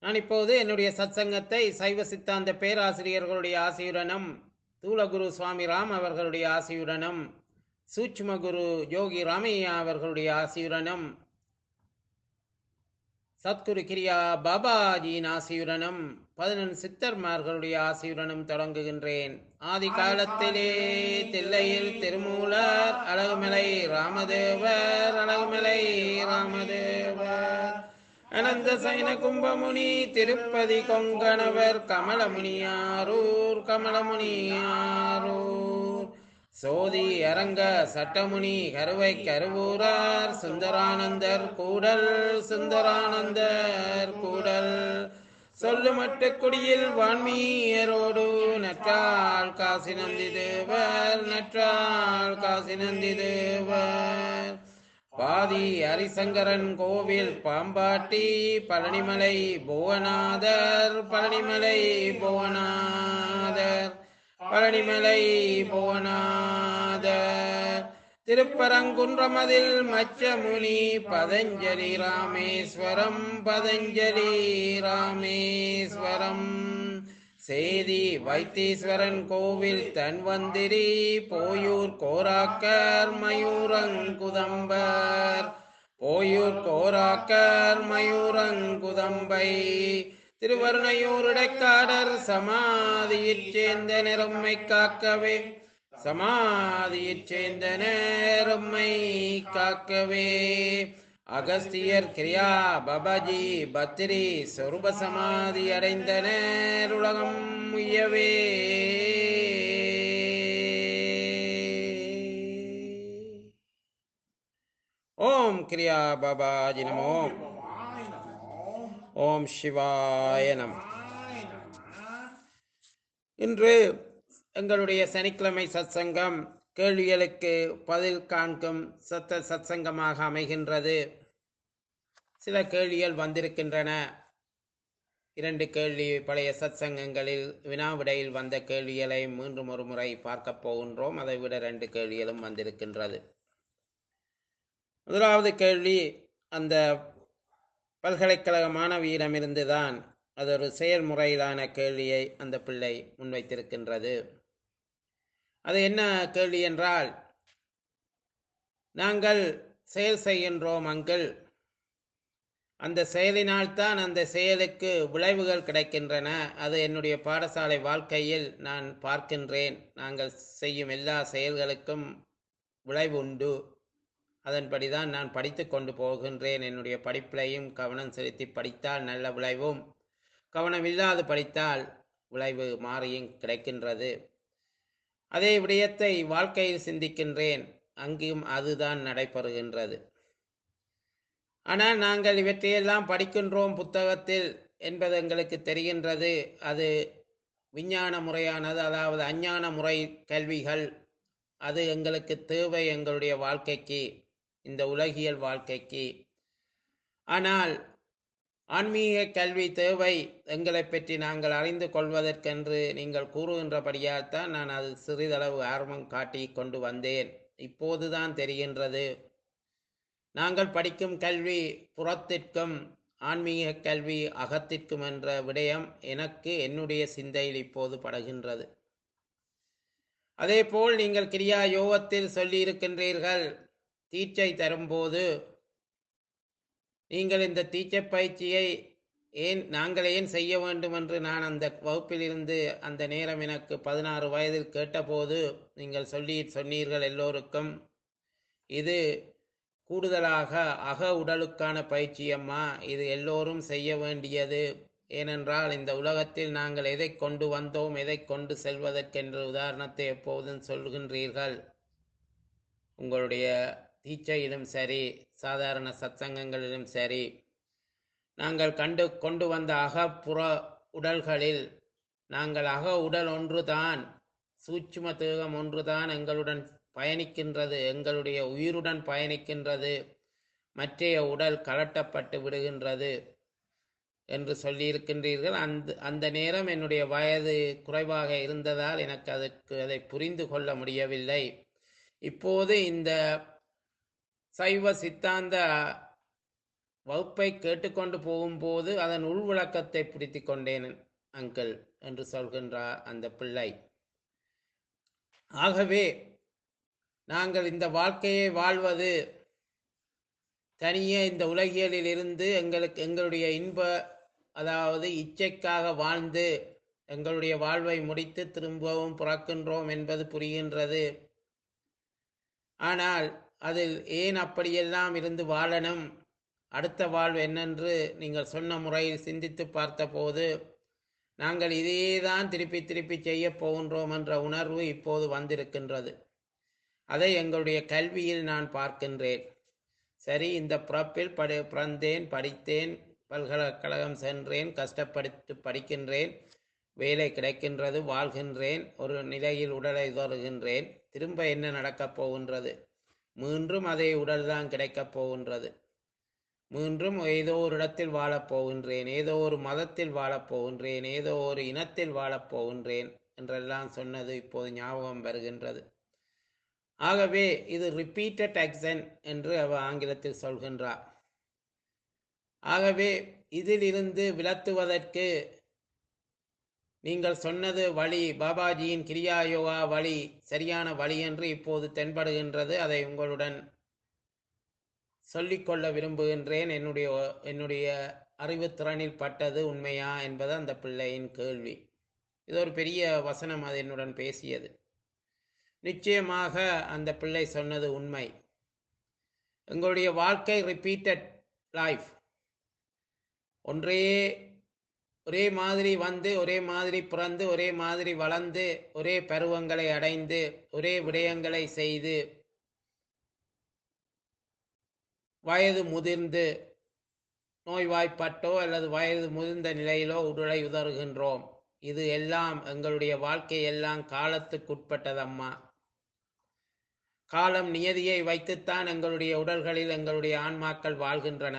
நான் இப்போது என்னுடைய சத்சங்கத்தை சைவ சித்தாந்த பேராசிரியர்களுடைய ஆசியுடனும் தூலகுரு சுவாமி ராம் அவர்களுடைய ஆசியுடனும் சூட்சும குரு யோகி ராமையா அவர்களுடைய ஆசியுடனும் சத்குரு கிரியா பாபாஜியின் ஆசியுடனும் பதினெண் சித்தர்மார்களுடைய ஆசியுடனும் தொடங்குகின்றேன் ஆதி காலத்திலே தில்லையில் திருமூலர் அழகுமலை ராமதேவர் அழகுமலை ராமதேவர் அனந்த சைன கும்பமுனி திருப்பதி கொங்கணவர் கமலமுனியாரூர் கமலமுனியாரூர் சோதி அரங்க சட்டமுனி கருவை கருவூரார் சுந்தரானந்தர் கூடல் சுந்தரானந்தர் கூடல் சொல்லுமட்டு குடியில் வான்மீயரோடு நற்றாள் காசி நந்தி தேவர் நற்றாள் காசி நந்தி தேவர் பாதி ஹரிசங்கரன் கோவில் பாம்பாட்டி பழனிமலை புவனாதர் பழனிமலை புவனாதர் பழனிமலை புவனாதர் திருப்பரங்குன்றமதில் மச்சமுனி பதஞ்சலி ராமேஸ்வரம் பதஞ்சலி ராமேஸ்வரம் சேதி வைத்தீஸ்வரன் கோவில் தன்வந்திரி போயூர் கோராக்கர் மயூரங்குதம்பர் போயூர் கோராக்கர் மயூரங்குதம்பை திருவருணையூர் இடைக்காடர் சமாதியிற் சேர்ந்த நிறம்மை காக்கவே சமாதியிற் சேர்ந்த நேரம்மை காக்கவே அகஸ்தியர் கிரியா பபாஜி பத்ரி சொருப சமாதி அடைந்தனர் உலகம் உய்யவே ஓம் கிரியா பாபாஜி நமோ ஓம் சிவாய நம இன்று எங்களுடைய சனிக்கிழமை சத்சங்கம் கேள்விகளுக்கு பதில் காண்கும் சத்த சத்சங்கமாக அமைகின்றது சில கேள்விகள் வந்திருக்கின்றன இரண்டு கேள்வி பழைய சத்சங்கங்களில் வினாவிடையில் வந்த கேள்விகளை மீண்டும் ஒரு முறை பார்க்க போகின்றோம் அதை விட ரெண்டு கேள்விகளும் வந்திருக்கின்றது முதலாவது கேள்வி அந்த பல்கலைக்கழக மாணவியிடமிருந்து தான் அது ஒரு செயல்முறையிலான கேள்வியை அந்த பிள்ளை முன்வைத்திருக்கின்றது அது என்ன கேள்வி என்றால் நாங்கள் செயல் செய்கின்றோம் அங்கிள் அந்த செயலினால்தான் அந்த செயலுக்கு விளைவுகள் கிடைக்கின்றன அது என்னுடைய பாடசாலை வாழ்க்கையில் நான் பார்க்கின்றேன் நாங்கள் செய்யும் எல்லா செயல்களுக்கும் விளைவு உண்டு அதன்படி தான் நான் படித்து கொண்டு போகின்றேன் என்னுடைய படிப்பிலையும் கவனம் செலுத்தி படித்தால் நல்ல விளைவும் கவனம் இல்லாது படித்தால் விளைவு மாறியும் கிடைக்கின்றது அதே விடயத்தை வாழ்க்கையில் சிந்திக்கின்றேன் அங்கேயும் அதுதான் நடைபெறுகின்றது ஆனால் நாங்கள் இவற்றையெல்லாம் படிக்கின்றோம் புத்தகத்தில் என்பது எங்களுக்கு தெரிகின்றது அது விஞ்ஞான முறையானது அதாவது அஞ்ஞான முறை கல்விகள் அது எங்களுக்கு தேவை எங்களுடைய வாழ்க்கைக்கு இந்த உலகியல் வாழ்க்கைக்கு ஆனால் ஆன்மீக கல்வி தேவை எங்களை பற்றி நாங்கள் அறிந்து கொள்வதற்கென்று நீங்கள் கூறுகின்றபடியால் தான் நான் அது சிறிதளவு ஆர்வம் காட்டி கொண்டு வந்தேன் இப்போதுதான் தெரிகின்றது நாங்கள் படிக்கும் கல்வி புறத்திற்கும் ஆன்மீக கல்வி அகத்திற்கும் என்ற விடயம் எனக்கு என்னுடைய சிந்தையில் இப்போது படுகின்றது அதேபோல் நீங்கள் கிரியா யோகத்தில் சொல்லியிருக்கின்றீர்கள் தீட்சை தரும்போது நீங்கள் இந்த தீட்சை பயிற்சியை ஏன் நாங்கள் ஏன் செய்ய வேண்டும் என்று நான் அந்த வகுப்பிலிருந்து அந்த நேரம் எனக்கு பதினாறு வயதில் கேட்டபோது நீங்கள் சொல்லி சொன்னீர்கள் எல்லோருக்கும் இது கூடுதலாக அக உடலுக்கான பயிற்சி அம்மா இது எல்லோரும் செய்ய வேண்டியது ஏனென்றால் இந்த உலகத்தில் நாங்கள் எதை கொண்டு வந்தோம் எதை கொண்டு செல்வதற்கென்ற உதாரணத்தை எப்போதும் சொல்கின்றீர்கள் உங்களுடைய தீட்சையிலும் சரி சாதாரண சத்சங்கங்களிலும் சரி நாங்கள் கண்டு கொண்டு வந்த அகப்புற உடல்களில் நாங்கள் அக உடல் ஒன்றுதான் சூட்சும தேகம் ஒன்றுதான் எங்களுடன் பயணிக்கின்றது எங்களுடைய உயிருடன் பயணிக்கின்றது மற்றைய உடல் கலட்டப்பட்டு விடுகின்றது என்று சொல்லியிருக்கின்றீர்கள் அந்த அந்த நேரம் என்னுடைய வயது குறைவாக இருந்ததால் எனக்கு அதற்கு அதை புரிந்து கொள்ள முடியவில்லை இப்போது இந்த சைவ சித்தாந்த வகுப்பை கேட்டுக்கொண்டு போகும்போது அதன் உள் விளக்கத்தை பிடித்து கொண்டேன் அங்கிள் என்று சொல்கின்றார் அந்த பிள்ளை ஆகவே நாங்கள் இந்த வாழ்க்கையை வாழ்வது தனியே இந்த உலகியலில் இருந்து எங்களுக்கு எங்களுடைய இன்ப அதாவது இச்சைக்காக வாழ்ந்து எங்களுடைய வாழ்வை முடித்து திரும்பவும் பிறக்கின்றோம் என்பது புரிகின்றது ஆனால் அதில் ஏன் அப்படியெல்லாம் இருந்து வாழணும் அடுத்த வாழ்வு என்னென்று நீங்கள் சொன்ன முறையில் சிந்தித்து பார்த்தபோது நாங்கள் இதையே தான் திருப்பி திருப்பி செய்ய போகின்றோம் என்ற உணர்வு இப்போது வந்திருக்கின்றது அதை எங்களுடைய கல்வியில் நான் பார்க்கின்றேன் சரி இந்த பிறப்பில் படி பிறந்தேன் படித்தேன் பல்கலைக்கழகம் சென்றேன் கஷ்டப்படுத்தி படிக்கின்றேன் வேலை கிடைக்கின்றது வாழ்கின்றேன் ஒரு நிலையில் உடலை தொடர்கின்றேன் திரும்ப என்ன நடக்கப் போகின்றது மீண்டும் அதே உடல் தான் கிடைக்கப் போகின்றது மீண்டும் ஏதோ ஒரு இடத்தில் வாழப் போகின்றேன் ஏதோ ஒரு மதத்தில் வாழப் போகின்றேன் ஏதோ ஒரு இனத்தில் வாழப் போகின்றேன் என்றெல்லாம் சொன்னது இப்போது ஞாபகம் வருகின்றது ஆகவே இது ரிப்பீட்டட் ஆக்சன் என்று அவ ஆங்கிலத்தில் சொல்கின்றார் ஆகவே இதிலிருந்து விலத்துவதற்கு நீங்கள் சொன்னது வழி பாபாஜியின் கிரியா யோகா வழி சரியான வழி என்று இப்போது தென்படுகின்றது அதை உங்களுடன் சொல்லிக்கொள்ள விரும்புகின்றேன் என்னுடைய என்னுடைய அறிவுத்திறனில் பட்டது உண்மையா என்பது அந்த பிள்ளையின் கேள்வி இது ஒரு பெரிய வசனம் அது என்னுடன் பேசியது நிச்சயமாக அந்த பிள்ளை சொன்னது உண்மை எங்களுடைய வாழ்க்கை ரிப்பீட்டட் லைஃப் ஒன்றே ஒரே மாதிரி வந்து ஒரே மாதிரி பிறந்து ஒரே மாதிரி வளர்ந்து ஒரே பருவங்களை அடைந்து ஒரே விடயங்களை செய்து வயது முதிர்ந்து நோய்வாய்ப்பட்டோ அல்லது வயது முதிர்ந்த நிலையிலோ உடலை உதறுகின்றோம் இது எல்லாம் எங்களுடைய வாழ்க்கை எல்லாம் காலத்துக்குட்பட்டதம்மா காலம் நியதியை வைத்துத்தான் எங்களுடைய உடல்களில் எங்களுடைய ஆன்மாக்கள் வாழ்கின்றன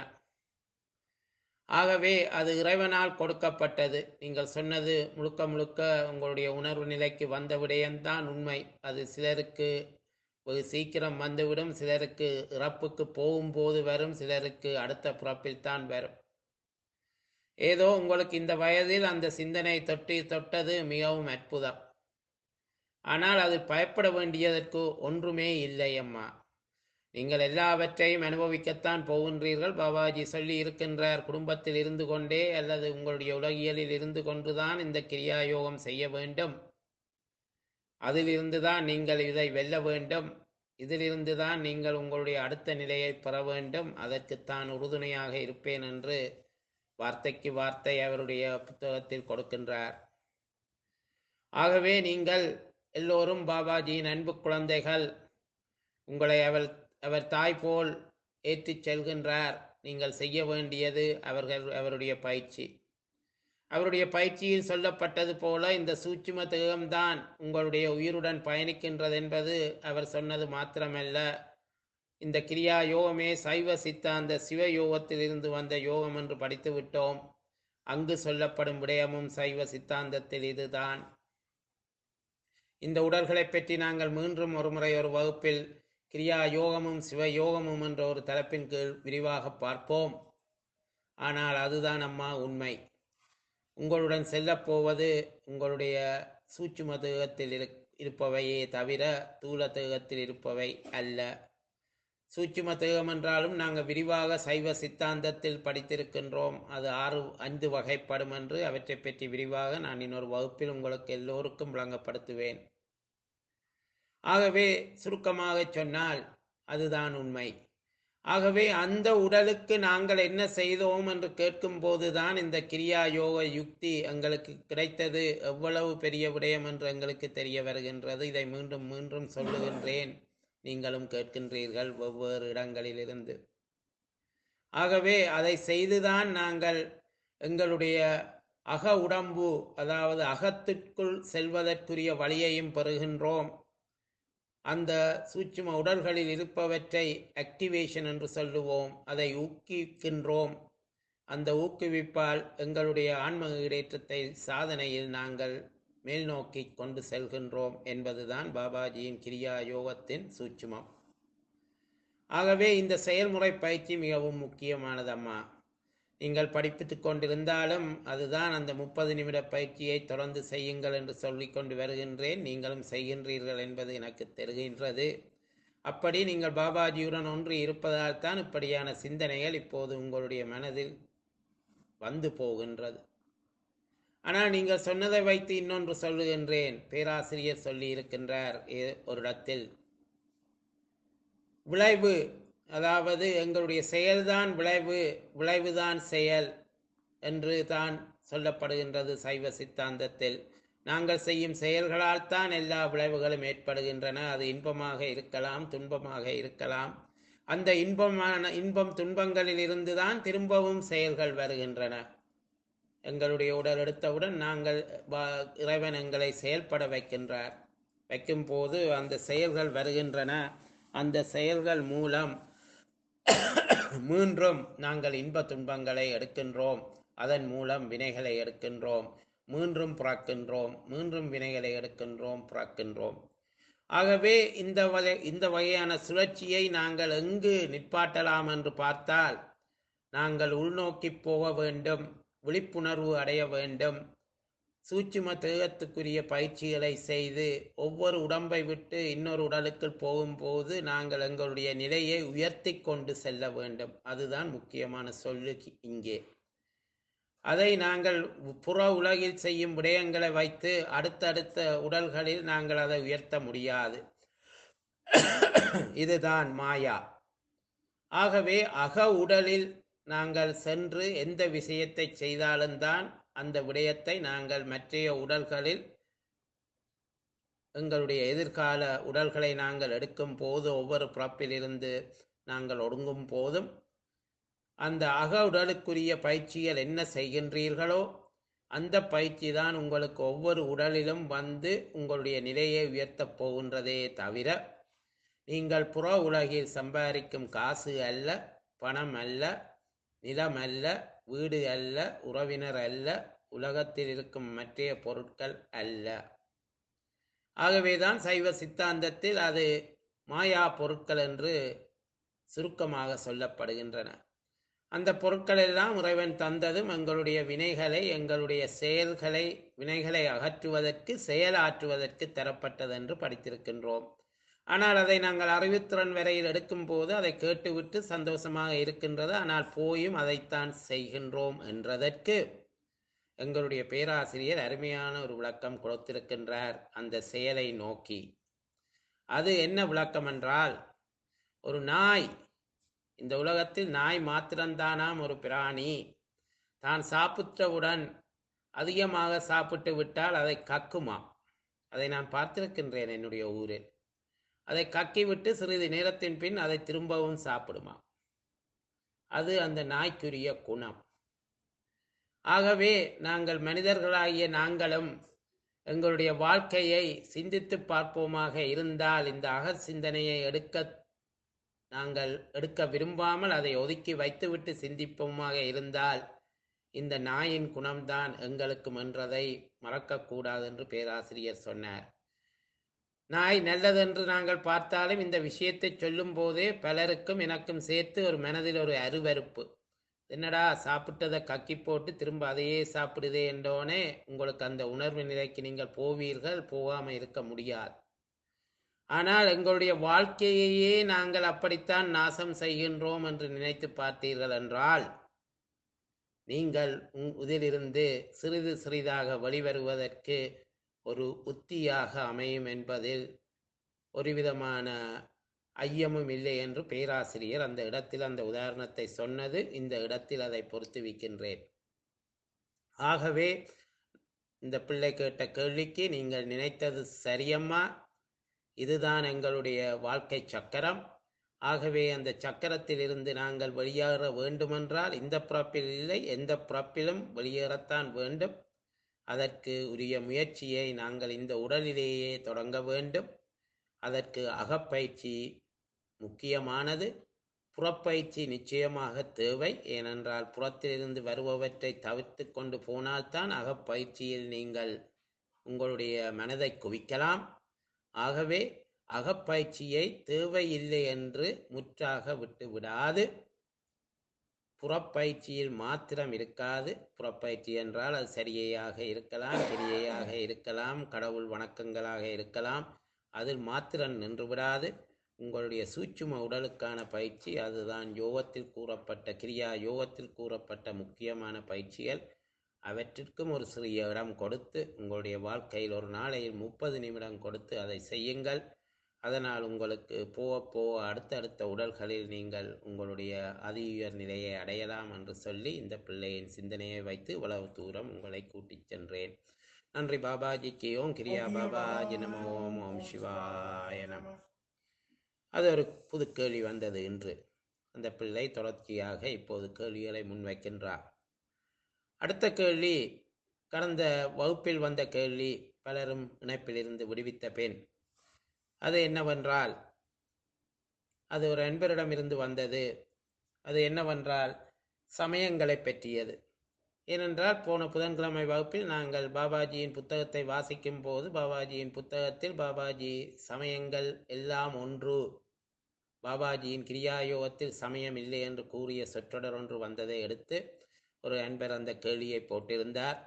ஆகவே அது இறைவனால் கொடுக்கப்பட்டது நீங்கள் சொன்னது முழுக்க முழுக்க உங்களுடைய உணர்வு நிலைக்கு வந்த விடயம்தான் உண்மை அது சிலருக்கு ஒரு சீக்கிரம் வந்துவிடும் சிலருக்கு இறப்புக்கு போகும்போது வரும் சிலருக்கு அடுத்த பிறப்பில் தான் வரும் ஏதோ உங்களுக்கு இந்த வயதில் அந்த சிந்தனை தொட்டி தொட்டது மிகவும் அற்புதம் ஆனால் அது பயப்பட வேண்டியதற்கு ஒன்றுமே இல்லை அம்மா நீங்கள் எல்லாவற்றையும் அனுபவிக்கத்தான் போகின்றீர்கள் பாபாஜி சொல்லி இருக்கின்றார் குடும்பத்தில் இருந்து கொண்டே அல்லது உங்களுடைய உலகியலில் இருந்து கொண்டுதான் இந்த கிரியா யோகம் செய்ய வேண்டும் அதிலிருந்து தான் நீங்கள் இதை வெல்ல வேண்டும் இதிலிருந்து தான் நீங்கள் உங்களுடைய அடுத்த நிலையை பெற வேண்டும் அதற்குத்தான் உறுதுணையாக இருப்பேன் என்று வார்த்தைக்கு வார்த்தை அவருடைய புத்தகத்தில் கொடுக்கின்றார் ஆகவே நீங்கள் எல்லோரும் பாபாஜியின் அன்பு குழந்தைகள் உங்களை அவர் அவர் தாய் போல் ஏற்றிச் செல்கின்றார் நீங்கள் செய்ய வேண்டியது அவர்கள் அவருடைய பயிற்சி அவருடைய பயிற்சியில் சொல்லப்பட்டது போல இந்த சூட்சும தேகம்தான் உங்களுடைய உயிருடன் பயணிக்கின்றது என்பது அவர் சொன்னது மாத்திரமல்ல இந்த கிரியா யோகமே சைவ சித்தாந்த சிவ யோகத்தில் இருந்து வந்த யோகம் என்று படித்து விட்டோம் அங்கு சொல்லப்படும் விடயமும் சைவ சித்தாந்தத்தில் இதுதான் இந்த உடல்களை பற்றி நாங்கள் மீண்டும் ஒருமுறை ஒரு வகுப்பில் கிரியா யோகமும் சிவ யோகமும் என்ற ஒரு தலைப்பின் கீழ் விரிவாக பார்ப்போம் ஆனால் அதுதான் அம்மா உண்மை உங்களுடன் செல்லப்போவது உங்களுடைய சூட்சும தேகத்தில் இரு இருப்பவையே தவிர தூல தேகத்தில் இருப்பவை அல்ல சூட்சும தேகம் என்றாலும் நாங்கள் விரிவாக சைவ சித்தாந்தத்தில் படித்திருக்கின்றோம் அது ஆறு ஐந்து வகைப்படும் என்று அவற்றை பற்றி விரிவாக நான் இன்னொரு வகுப்பில் உங்களுக்கு எல்லோருக்கும் விளங்கப்படுத்துவேன் ஆகவே சுருக்கமாக சொன்னால் அதுதான் உண்மை ஆகவே அந்த உடலுக்கு நாங்கள் என்ன செய்தோம் என்று கேட்கும் போதுதான் இந்த கிரியா யோக யுக்தி எங்களுக்கு கிடைத்தது எவ்வளவு பெரிய விடயம் என்று எங்களுக்கு தெரிய வருகின்றது இதை மீண்டும் மீண்டும் சொல்லுகின்றேன் நீங்களும் கேட்கின்றீர்கள் வெவ்வேறு இடங்களிலிருந்து ஆகவே அதை செய்துதான் நாங்கள் எங்களுடைய அக உடம்பு அதாவது அகத்திற்குள் செல்வதற்குரிய வழியையும் பெறுகின்றோம் அந்த சூட்சும உடல்களில் இருப்பவற்றை ஆக்டிவேஷன் என்று சொல்லுவோம் அதை ஊக்குவிக்கின்றோம் அந்த ஊக்குவிப்பால் எங்களுடைய ஆன்ம ஈடேற்றத்தை சாதனையில் நாங்கள் மேல் நோக்கி கொண்டு செல்கின்றோம் என்பதுதான் பாபாஜியின் கிரியா யோகத்தின் சூட்சுமம் ஆகவே இந்த செயல்முறை பயிற்சி மிகவும் முக்கியமானதம்மா நீங்கள் படிப்பித்துக் கொண்டிருந்தாலும் அதுதான் அந்த முப்பது நிமிட பயிற்சியை தொடர்ந்து செய்யுங்கள் என்று சொல்லிக் கொண்டு வருகின்றேன் நீங்களும் செய்கின்றீர்கள் என்பது எனக்கு தெரிகின்றது அப்படி நீங்கள் பாபாஜியுடன் ஒன்று இருப்பதால் தான் இப்படியான சிந்தனைகள் இப்போது உங்களுடைய மனதில் வந்து போகின்றது ஆனால் நீங்கள் சொன்னதை வைத்து இன்னொன்று சொல்லுகின்றேன் பேராசிரியர் சொல்லி இருக்கின்றார் ஏ- ஒரு இடத்தில் விளைவு அதாவது எங்களுடைய செயல்தான் விளைவு விளைவுதான் செயல் என்று தான் சொல்லப்படுகின்றது சைவ சித்தாந்தத்தில் நாங்கள் செய்யும் செயல்களால் தான் எல்லா விளைவுகளும் ஏற்படுகின்றன அது இன்பமாக இருக்கலாம் துன்பமாக இருக்கலாம் அந்த இன்பமான இன்பம் துன்பங்களில் இருந்துதான் திரும்பவும் செயல்கள் வருகின்றன எங்களுடைய உடல் எடுத்தவுடன் நாங்கள் வா- இறைவன் எங்களை செயல்பட வைக்கின்றார் வைக்கும் போது அந்த செயல்கள் வருகின்றன அந்த செயல்கள் மூலம் மீண்டும் நாங்கள் இன்ப துன்பங்களை எடுக்கின்றோம் அதன் மூலம் வினைகளை எடுக்கின்றோம் மீண்டும் பிறக்கின்றோம் மீண்டும் வினைகளை எடுக்கின்றோம் பிறக்கின்றோம் ஆகவே இந்த வகை இந்த வகையான சுழற்சியை நாங்கள் எங்கு நிற்பாட்டலாம் என்று பார்த்தால் நாங்கள் உள்நோக்கி போக வேண்டும் விழிப்புணர்வு அடைய வேண்டும் சூட்சும தேகத்துக்குரிய பயிற்சிகளை செய்து ஒவ்வொரு உடம்பை விட்டு இன்னொரு உடலுக்குள் போகும்போது நாங்கள் எங்களுடைய நிலையை உயர்த்தி கொண்டு செல்ல வேண்டும் அதுதான் முக்கியமான சொல்லு இங்கே அதை நாங்கள் புற உலகில் செய்யும் விடயங்களை வைத்து அடுத்தடுத்த உடல்களில் நாங்கள் அதை உயர்த்த முடியாது இதுதான் மாயா ஆகவே அக உடலில் நாங்கள் சென்று எந்த விஷயத்தை செய்தாலும் தான் அந்த விடயத்தை நாங்கள் மற்றைய உடல்களில் எங்களுடைய எதிர்கால உடல்களை நாங்கள் எடுக்கும் போது ஒவ்வொரு பிறப்பிலிருந்து நாங்கள் ஒடுங்கும் போதும் அந்த அக உடலுக்குரிய பயிற்சிகள் என்ன செய்கின்றீர்களோ அந்த பயிற்சி தான் உங்களுக்கு ஒவ்வொரு உடலிலும் வந்து உங்களுடைய நிலையை உயர்த்தப் போகின்றதே தவிர நீங்கள் புற உலகில் சம்பாதிக்கும் காசு அல்ல பணம் அல்ல நிலம் அல்ல வீடு அல்ல உறவினர் அல்ல உலகத்தில் இருக்கும் மற்றைய பொருட்கள் அல்ல ஆகவேதான் சைவ சித்தாந்தத்தில் அது மாயா பொருட்கள் என்று சுருக்கமாக சொல்லப்படுகின்றன அந்த பொருட்கள் எல்லாம் இறைவன் தந்ததும் எங்களுடைய வினைகளை எங்களுடைய செயல்களை வினைகளை அகற்றுவதற்கு செயலாற்றுவதற்கு தரப்பட்டது என்று படித்திருக்கின்றோம் ஆனால் அதை நாங்கள் அறிவுத்திறன் வரையில் எடுக்கும் போது அதை கேட்டுவிட்டு சந்தோஷமாக இருக்கின்றது ஆனால் போயும் அதைத்தான் செய்கின்றோம் என்றதற்கு எங்களுடைய பேராசிரியர் அருமையான ஒரு விளக்கம் கொடுத்திருக்கின்றார் அந்த செயலை நோக்கி அது என்ன விளக்கம் என்றால் ஒரு நாய் இந்த உலகத்தில் நாய் மாத்திரம்தானாம் ஒரு பிராணி தான் சாப்பிட்டவுடன் அதிகமாக சாப்பிட்டு விட்டால் அதை கக்குமா அதை நான் பார்த்திருக்கின்றேன் என்னுடைய ஊரில் அதை கக்கிவிட்டு சிறிது நேரத்தின் பின் அதை திரும்பவும் சாப்பிடுமா அது அந்த நாய்க்குரிய குணம் ஆகவே நாங்கள் மனிதர்களாகிய நாங்களும் எங்களுடைய வாழ்க்கையை சிந்தித்து பார்ப்போமாக இருந்தால் இந்த அக சிந்தனையை எடுக்க நாங்கள் எடுக்க விரும்பாமல் அதை ஒதுக்கி வைத்துவிட்டு சிந்திப்போமாக இருந்தால் இந்த நாயின் குணம்தான் எங்களுக்கும் என்றதை மறக்கக்கூடாது என்று பேராசிரியர் சொன்னார் நாய் நல்லதென்று நாங்கள் பார்த்தாலும் இந்த விஷயத்தை சொல்லும் போதே பலருக்கும் எனக்கும் சேர்த்து ஒரு மனதில் ஒரு அருவருப்பு என்னடா சாப்பிட்டதை கக்கி போட்டு திரும்ப அதையே சாப்பிடுதே என்றோனே உங்களுக்கு அந்த உணர்வு நிலைக்கு நீங்கள் போவீர்கள் போகாம இருக்க முடியாது ஆனால் எங்களுடைய வாழ்க்கையையே நாங்கள் அப்படித்தான் நாசம் செய்கின்றோம் என்று நினைத்து பார்த்தீர்கள் என்றால் நீங்கள் உங்- இதிலிருந்து சிறிது சிறிதாக வெளிவருவதற்கு ஒரு உத்தியாக அமையும் என்பதில் ஒரு விதமான ஐயமும் இல்லை என்று பேராசிரியர் அந்த இடத்தில் அந்த உதாரணத்தை சொன்னது இந்த இடத்தில் அதை பொறுத்து வைக்கின்றேன் ஆகவே இந்த பிள்ளை கேட்ட கேள்விக்கு நீங்கள் நினைத்தது சரியம்மா இதுதான் எங்களுடைய வாழ்க்கை சக்கரம் ஆகவே அந்த சக்கரத்தில் இருந்து நாங்கள் வெளியேற வேண்டுமென்றால் இந்த பிறப்பில் இல்லை எந்த பிறப்பிலும் வெளியேறத்தான் வேண்டும் அதற்கு உரிய முயற்சியை நாங்கள் இந்த உடலிலேயே தொடங்க வேண்டும் அதற்கு அகப்பயிற்சி முக்கியமானது புறப்பயிற்சி நிச்சயமாக தேவை ஏனென்றால் புறத்திலிருந்து வருபவற்றை தவிர்த்து கொண்டு போனால்தான் அகப்பயிற்சியில் நீங்கள் உங்களுடைய மனதை குவிக்கலாம் ஆகவே அகப்பயிற்சியை தேவையில்லை என்று முற்றாக விட்டு விடாது புறப்பயிற்சியில் மாத்திரம் இருக்காது புறப்பயிற்சி என்றால் அது சரியையாக இருக்கலாம் கிரியையாக இருக்கலாம் கடவுள் வணக்கங்களாக இருக்கலாம் அதில் மாத்திரம் நின்று விடாது உங்களுடைய சூட்சும உடலுக்கான பயிற்சி அதுதான் யோகத்தில் கூறப்பட்ட கிரியா யோகத்தில் கூறப்பட்ட முக்கியமான பயிற்சிகள் அவற்றிற்கும் ஒரு சிறிய இடம் கொடுத்து உங்களுடைய வாழ்க்கையில் ஒரு நாளையில் முப்பது நிமிடம் கொடுத்து அதை செய்யுங்கள் அதனால் உங்களுக்கு போக போக அடுத்தடுத்த உடல்களில் நீங்கள் உங்களுடைய அதி உயர் நிலையை அடையலாம் என்று சொல்லி இந்த பிள்ளையின் சிந்தனையை வைத்து இவ்வளவு தூரம் உங்களை கூட்டிச் சென்றேன் நன்றி பாபாஜிக்கு ஓம் கிரியா பாபாஜி நம ஓம் ஓம் சிவாய நம அது ஒரு புது கேள்வி வந்தது இன்று அந்த பிள்ளை தொடர்ச்சியாக இப்போது கேள்விகளை முன்வைக்கின்றார் அடுத்த கேள்வி கடந்த வகுப்பில் வந்த கேள்வி பலரும் இணைப்பிலிருந்து விடுவித்த பெண் அது என்னவென்றால் அது ஒரு அன்பரிடமிருந்து வந்தது அது என்னவென்றால் சமயங்களை பற்றியது ஏனென்றால் போன புதன்கிழமை வகுப்பில் நாங்கள் பாபாஜியின் புத்தகத்தை வாசிக்கும் போது பாபாஜியின் புத்தகத்தில் பாபாஜி சமயங்கள் எல்லாம் ஒன்று பாபாஜியின் கிரியாயோகத்தில் சமயம் இல்லை என்று கூறிய சொற்றொடர் ஒன்று வந்ததை எடுத்து ஒரு அன்பர் அந்த கேள்வியை போட்டிருந்தார்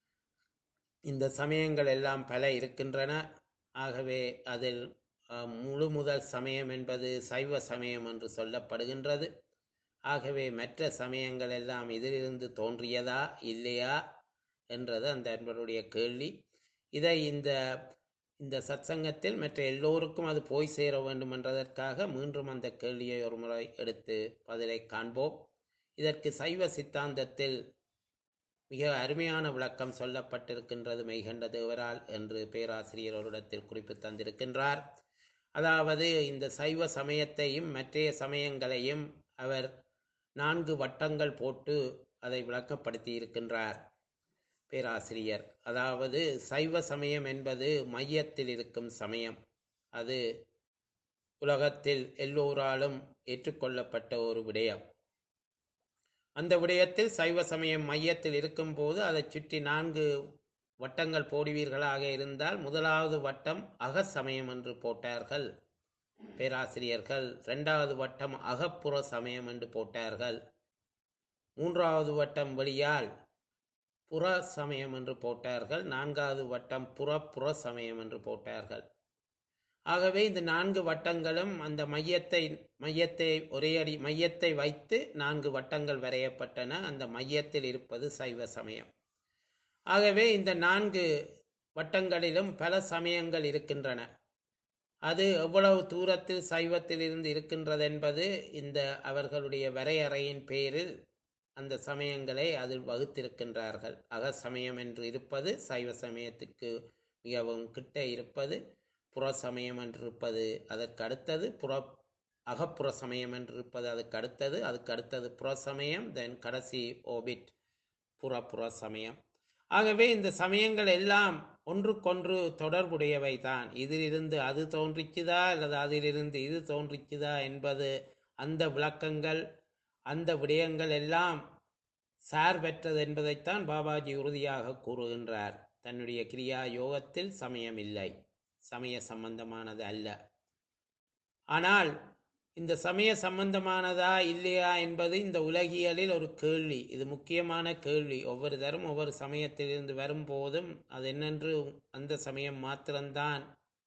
இந்த சமயங்கள் எல்லாம் பல இருக்கின்றன ஆகவே அதில் அஹ், முழு முதல் சமயம் என்பது சைவ சமயம் என்று சொல்லப்படுகின்றது ஆகவே மற்ற சமயங்கள் எல்லாம் இதிலிருந்து தோன்றியதா இல்லையா என்றது அந்த அன்பருடைய கேள்வி இதை இந்த இந்த சத்சங்கத்தில் மற்ற எல்லோருக்கும் அது போய் சேர வேண்டும் என்றதற்காக மீண்டும் அந்த கேள்வியை ஒரு முறை எடுத்து பதிலை காண்போம் இதற்கு சைவ சித்தாந்தத்தில் மிக அருமையான விளக்கம் சொல்லப்பட்டிருக்கின்றது மெய்கண்ட தேவரால் என்று பேராசிரியர் ஒரு இடத்தில் குறிப்பு தந்திருக்கின்றார் அதாவது இந்த சைவ சமயத்தையும் மற்றைய சமயங்களையும் அவர் நான்கு வட்டங்கள் போட்டு அதை விளக்கப்படுத்தி இருக்கின்றார் பேராசிரியர் அதாவது சைவ சமயம் என்பது மையத்தில் இருக்கும் சமயம் அது உலகத்தில் எல்லோராலும் ஏற்றுக்கொள்ளப்பட்ட ஒரு விடயம் அந்த விடயத்தில் சைவ சமயம் மையத்தில் இருக்கும்போது அதைச் சுற்றி நான்கு வட்டங்கள் போடுவீர்களாக இருந்தால் முதலாவது வட்டம் அகசமயம் என்று போட்டார்கள் பேராசிரியர்கள் இரண்டாவது வட்டம் அகப்புற சமயம் என்று போட்டார்கள் மூன்றாவது வட்டம் வெளியால் புற சமயம் என்று போட்டார்கள் நான்காவது வட்டம் புறப்புற சமயம் என்று போட்டார்கள் ஆகவே இந்த நான்கு வட்டங்களும் அந்த மையத்தை மையத்தை ஒரே அடி மையத்தை வைத்து நான்கு வட்டங்கள் வரையப்பட்டன அந்த மையத்தில் இருப்பது சைவ சமயம் ஆகவே இந்த நான்கு வட்டங்களிலும் பல சமயங்கள் இருக்கின்றன அது எவ்வளவு தூரத்தில் சைவத்தில் இருந்து இருக்கின்றது என்பது இந்த அவர்களுடைய வரையறையின் பேரில் அந்த சமயங்களை அதில் வகுத்திருக்கின்றார்கள் அகசமயம் என்று இருப்பது சைவ சமயத்துக்கு மிகவும் கிட்ட இருப்பது புற சமயம் என்று இருப்பது அதற்கு அடுத்தது புற அகப்புற சமயம் என்று இருப்பது அதுக்கு அடுத்தது அதுக்கு அடுத்தது புற சமயம் தென் கடைசி ஓபிட் புறப்புற சமயம் ஆகவே இந்த சமயங்கள் எல்லாம் ஒன்றுக்கொன்று தொடர்புடையவை தான் இதிலிருந்து அது தோன்றிச்சுதா அல்லது அதிலிருந்து இது தோன்றிச்சுதா என்பது அந்த விளக்கங்கள் அந்த விடயங்கள் எல்லாம் சார்பற்றது என்பதைத்தான் பாபாஜி உறுதியாக கூறுகின்றார் தன்னுடைய கிரியா யோகத்தில் சமயம் இல்லை சமய சம்பந்தமானது அல்ல ஆனால் இந்த சமய சம்பந்தமானதா இல்லையா என்பது இந்த உலகியலில் ஒரு கேள்வி இது முக்கியமான கேள்வி ஒவ்வொரு தரும் ஒவ்வொரு சமயத்திலிருந்து வரும்போதும் அது என்னென்று அந்த சமயம் மாத்திரம்தான்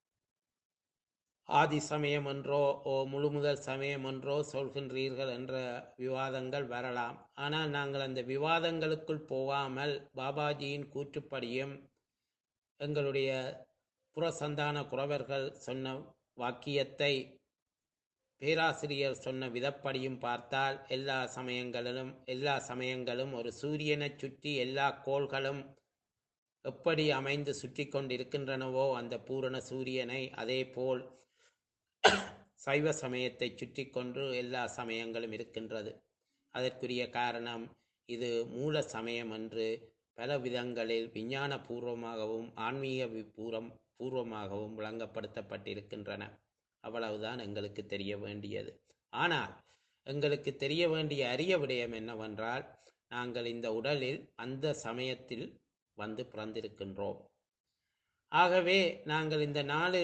ஆதி சமயம் என்றோ ஓ முழு முதல் சமயம் என்றோ சொல்கின்றீர்கள் என்ற விவாதங்கள் வரலாம் ஆனால் நாங்கள் அந்த விவாதங்களுக்குள் போகாமல் பாபாஜியின் கூற்றுப்படியும் எங்களுடைய புறசந்தான குறவர்கள் சொன்ன வாக்கியத்தை பேராசிரியர் சொன்ன விதப்படியும் பார்த்தால் எல்லா சமயங்களிலும் எல்லா சமயங்களும் ஒரு சூரியனைச் சுற்றி எல்லா கோள்களும் எப்படி அமைந்து சுற்றி கொண்டிருக்கின்றனவோ அந்த பூரண சூரியனை அதே போல் சைவ சமயத்தை சுற்றி கொண்டு எல்லா சமயங்களும் இருக்கின்றது அதற்குரிய காரணம் இது மூல சமயம் என்று பல விதங்களில் விஞ்ஞான பூர்வமாகவும் ஆன்மீக வி- பூரம் பூர்வமாகவும் விளங்கப்படுத்தப்பட்டிருக்கின்றன அவ்வளவுதான் எங்களுக்கு தெரிய வேண்டியது ஆனால் எங்களுக்கு தெரிய வேண்டிய அரிய விடயம் என்னவென்றால் நாங்கள் இந்த உடலில் அந்த சமயத்தில் வந்து பிறந்திருக்கின்றோம் ஆகவே நாங்கள் இந்த நாலு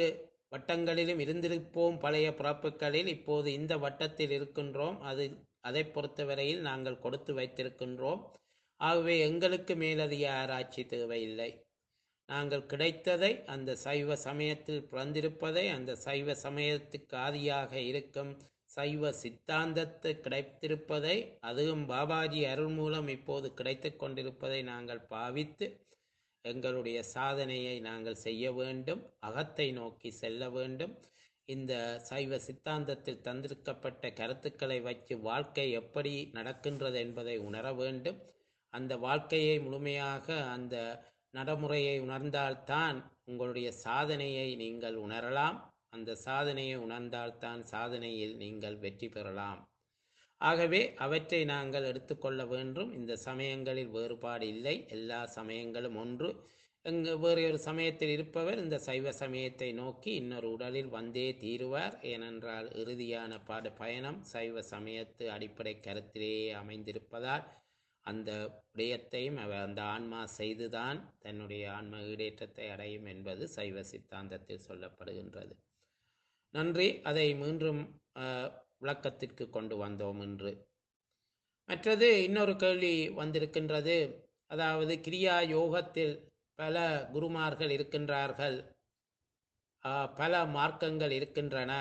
வட்டங்களிலும் இருந்திருப்போம் பழைய பிறப்புகளில் இப்போது இந்த வட்டத்தில் இருக்கின்றோம் அது அதை பொறுத்தவரையில் நாங்கள் கொடுத்து வைத்திருக்கின்றோம் ஆகவே எங்களுக்கு மேலதிக ஆராய்ச்சி தேவையில்லை நாங்கள் கிடைத்ததை அந்த சைவ சமயத்தில் பிறந்திருப்பதை அந்த சைவ சமயத்துக்கு ஆதியாக இருக்கும் சைவ சித்தாந்தத்தை கிடைத்திருப்பதை அதுவும் பாபாஜி அருள் மூலம் இப்போது கிடைத்து கொண்டிருப்பதை நாங்கள் பாவித்து எங்களுடைய சாதனையை நாங்கள் செய்ய வேண்டும் அகத்தை நோக்கி செல்ல வேண்டும் இந்த சைவ சித்தாந்தத்தில் தந்திருக்கப்பட்ட கருத்துக்களை வச்சு வாழ்க்கை எப்படி நடக்கின்றது என்பதை உணர வேண்டும் அந்த வாழ்க்கையை முழுமையாக அந்த நடைமுறையை உணர்ந்தால்தான் உங்களுடைய சாதனையை நீங்கள் உணரலாம் அந்த சாதனையை உணர்ந்தால்தான் சாதனையில் நீங்கள் வெற்றி பெறலாம் ஆகவே அவற்றை நாங்கள் எடுத்துக்கொள்ள வேண்டும் இந்த சமயங்களில் வேறுபாடு இல்லை எல்லா சமயங்களும் ஒன்று எங்கு வேறு ஒரு சமயத்தில் இருப்பவர் இந்த சைவ சமயத்தை நோக்கி இன்னொரு உடலில் வந்தே தீருவார் ஏனென்றால் இறுதியான பாட பயணம் சைவ சமயத்து அடிப்படை கருத்திலேயே அமைந்திருப்பதால் அந்த விடயத்தையும் அவர் அந்த ஆன்மா செய்துதான் தன்னுடைய ஆன்ம ஈடேற்றத்தை அடையும் என்பது சைவ சித்தாந்தத்தில் சொல்லப்படுகின்றது நன்றி அதை மீண்டும் அஹ், விளக்கத்திற்கு கொண்டு வந்தோம் என்று மற்றது இன்னொரு கேள்வி வந்திருக்கின்றது அதாவது கிரியா யோகத்தில் பல குருமார்கள் இருக்கின்றார்கள் ஆஹ், பல மார்க்கங்கள் இருக்கின்றன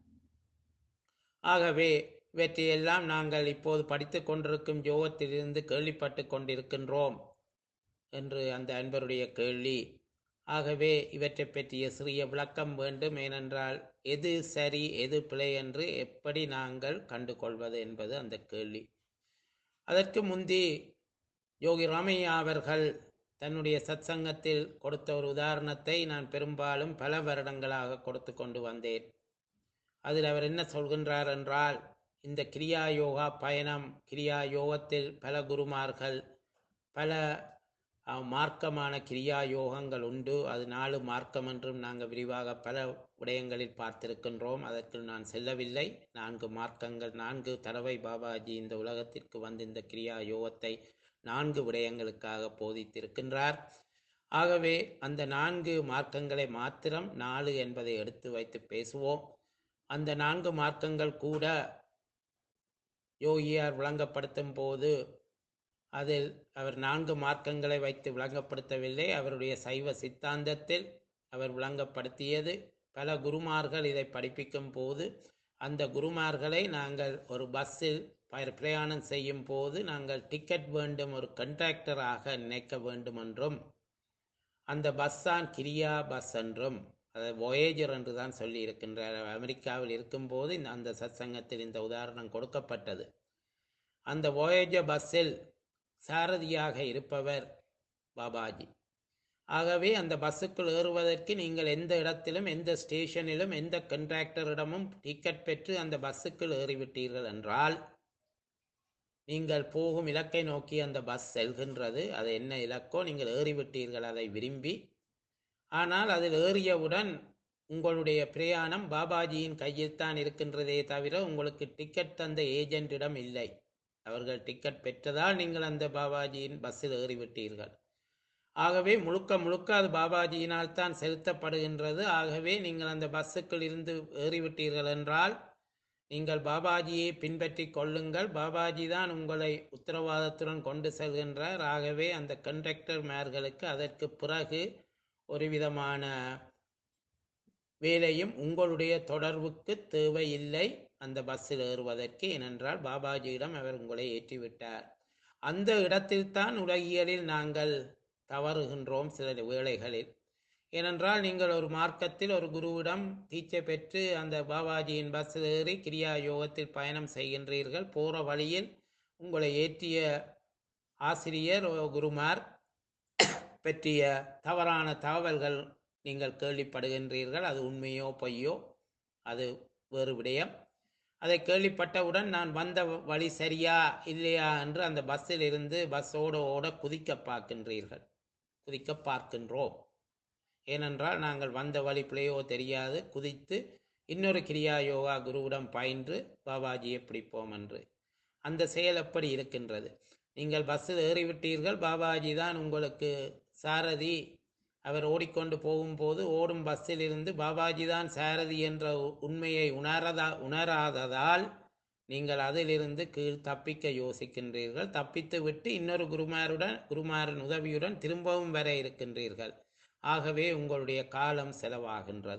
ஆகவே இவற்றையெல்லாம் நாங்கள் இப்போது படித்து கொண்டிருக்கும் யோகத்திலிருந்து கேள்விப்பட்டு கொண்டிருக்கின்றோம் என்று அந்த அன்பருடைய கேள்வி ஆகவே இவற்றை பற்றிய சிறிய விளக்கம் வேண்டும் ஏனென்றால் எது சரி எது பிழை என்று எப்படி நாங்கள் கண்டுகொள்வது என்பது அந்த கேள்வி அதற்கு முந்தி யோகி ராமையா அவர்கள் தன்னுடைய சத்சங்கத்தில் கொடுத்த ஒரு உதாரணத்தை நான் பெரும்பாலும் பல வருடங்களாக கொடுத்து கொண்டு வந்தேன் அதில் அவர் என்ன சொல்கின்றார் என்றால் இந்த கிரியா யோகா பயணம் கிரியா யோகத்தில் பல குருமார்கள் பல அஹ், மார்க்கமான கிரியா யோகங்கள் உண்டு அது நாலு மார்க்கம் என்றும் நாங்கள் விரிவாக பல விடயங்களில் பார்த்திருக்கின்றோம் அதற்கு நான் செல்லவில்லை நான்கு மார்க்கங்கள் நான்கு தடவை பாபாஜி இந்த உலகத்திற்கு வந்து இந்த கிரியா யோகத்தை நான்கு விடயங்களுக்காக போதித்திருக்கின்றார் ஆகவே அந்த நான்கு மார்க்கங்களை மாத்திரம் நாலு என்பதை எடுத்து வைத்து பேசுவோம் அந்த நான்கு மார்க்கங்கள் கூட யோகியார் விளங்கப்படுத்தும் போது அதில் அவர் நான்கு மார்க்கங்களை வைத்து விளங்கப்படுத்தவில்லை அவருடைய சைவ சித்தாந்தத்தில் அவர் விளங்கப்படுத்தியது பல குருமார்கள் இதை படிப்பிக்கும் போது அந்த குருமார்களை நாங்கள் ஒரு பஸ்ஸில் பய- பிரயாணம் செய்யும் போது நாங்கள் டிக்கெட் வேண்டும் ஒரு கண்ட்ராக்டராக நினைக்க வேண்டும் என்றும் அந்த பஸ் தான் கிரியா பஸ் என்றும் அதை voyager என்று தான் சொல்லி இருக்கின்றார் அமெரிக்காவில் இருக்கும்போது இந்த அந்த சத்சங்கத்தில் இந்த உதாரணம் கொடுக்கப்பட்டது அந்த voyager பஸ்ஸில் சாரதியாக இருப்பவர் பாபாஜி ஆகவே அந்த பஸ்ஸுக்குள் ஏறுவதற்கு நீங்கள் எந்த இடத்திலும் எந்த ஸ்டேஷனிலும் எந்த கண்ட்ராக்டரிடமும் டிக்கெட் பெற்று அந்த பஸ்ஸுக்குள் ஏறிவிட்டீர்கள் என்றால் நீங்கள் போகும் இலக்கை நோக்கி அந்த பஸ் செல்கின்றது அது என்ன இலக்கோ நீங்கள் ஏறிவிட்டீர்கள் அதை விரும்பி ஆனால் அதில் ஏறியவுடன் உங்களுடைய பிரயாணம் பாபாஜியின் கையில் தான் இருக்கின்றதே தவிர உங்களுக்கு டிக்கெட் தந்த ஏஜென்ட்டிடம் இல்லை அவர்கள் டிக்கெட் பெற்றதால் நீங்கள் அந்த பாபாஜியின் பஸ்ஸில் ஏறிவிட்டீர்கள் ஆகவே முழுக்க முழுக்க அது பாபாஜியினால் தான் செலுத்தப்படுகின்றது ஆகவே நீங்கள் அந்த பஸ்ஸுக்குள் இருந்து ஏறிவிட்டீர்கள் என்றால் நீங்கள் பாபாஜியை பின்பற்றி கொள்ளுங்கள் பாபாஜி தான் உங்களை உத்தரவாதத்துடன் கொண்டு செல்கின்றார் ஆகவே அந்த கண்டக்டர் மேர்களுக்கு அதற்கு பிறகு ஒரு விதமான வேலையும் உங்களுடைய தொடர்புக்கு தேவையில்லை அந்த பஸ்ஸில் ஏறுவதற்கு ஏனென்றால் பாபாஜியிடம் அவர் உங்களை ஏற்றிவிட்டார் அந்த இடத்தில்தான் உலகியலில் நாங்கள் தவறுகின்றோம் சில வேளைகளில் ஏனென்றால் நீங்கள் ஒரு மார்க்கத்தில் ஒரு குருவிடம் தீட்சை பெற்று அந்த பாபாஜியின் பஸ்ஸில் ஏறி கிரியா யோகத்தில் பயணம் செய்கின்றீர்கள் போகிற வழியில் உங்களை ஏற்றிய ஆசிரியர் ஓ குருமார் பற்றிய தவறான தகவல்கள் நீங்கள் கேள்விப்படுகின்றீர்கள் அது உண்மையோ பொய்யோ அது வேறு விடயம் அதை கேள்விப்பட்டவுடன் நான் வந்த வழி சரியா இல்லையா என்று அந்த பஸ்ஸில் இருந்து பஸ்ஸோட ஓட குதிக்க பார்க்கின்றீர்கள் குதிக்க பார்க்கின்றோம் ஏனென்றால் நாங்கள் வந்த வழி பிள்ளையோ தெரியாது குதித்து இன்னொரு கிரியா யோகா குருவிடம் பயின்று பாபாஜியை பிடிப்போம் என்று அந்த செயல் எப்படி இருக்கின்றது நீங்கள் பஸ்ஸில் ஏறிவிட்டீர்கள் பாபாஜி தான் உங்களுக்கு சாரதி அவர் ஓடிக்கொண்டு போகும்போது ஓடும் பஸ்ஸில் இருந்து பாபாஜி தான் சாரதி என்ற உ- உண்மையை உணரதா உணராததால் நீங்கள் அதிலிருந்து கீழ் தப்பிக்க யோசிக்கின்றீர்கள் தப்பித்து விட்டு இன்னொரு குருமாருடன் குருமாரின் உதவியுடன் திரும்பவும் வர இருக்கின்றீர்கள் ஆகவே உங்களுடைய காலம் செலவாகின்றது